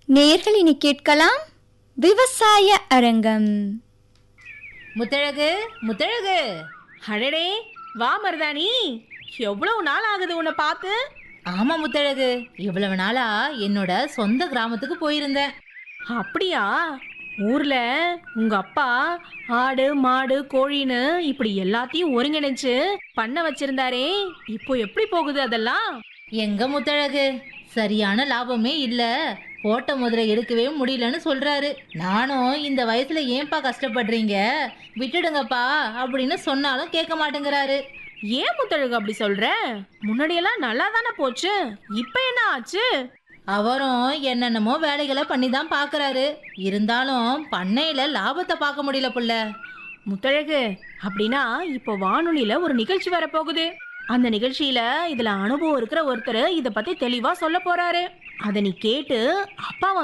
நேர்கள் இனி கேட்கலாம் விவசாய அரங்கம் முத்தழகு முத்தழகு அடடே வா மருதாணி எவ்வளவு நாள் ஆகுது உன்னை பார்த்து ஆமா முத்தழகு இவ்வளவு நாளா என்னோட சொந்த கிராமத்துக்கு போயிருந்தேன் அப்படியா ஊர்ல உங்க அப்பா ஆடு மாடு கோழின்னு இப்படி எல்லாத்தையும் ஒருங்கிணைச்சு பண்ண வச்சிருந்தாரே இப்போ எப்படி போகுது அதெல்லாம் எங்க முத்தழகு சரியான லாபமே இல்ல போட்ட முதல்ல எடுக்கவே முடியலன்னு சொல்றாரு நானும் இந்த வயசுல ஏன்பா கஷ்டப்படுறீங்க விட்டுடுங்கப்பா அப்படின்னு சொன்னாலும் கேட்க மாட்டேங்கிறாரு ஏன் முத்தழகு அப்படி சொல்ற முன்னாடியெல்லாம் நல்லா தானே போச்சு இப்ப என்ன ஆச்சு அவரும் என்னென்னமோ வேலைகளை பண்ணி தான் பாக்குறாரு இருந்தாலும் பண்ணையில லாபத்தை பார்க்க முடியல புள்ள முத்தழகு அப்படின்னா இப்போ வானொலியில ஒரு நிகழ்ச்சி வர போகுது அந்த நிகழ்ச்சியில இதுல அனுபவம் இருக்கிற ஒருத்தர் இத பத்தி தெளிவா சொல்ல போறாரு அத நீ கேட்டு அப்பாவை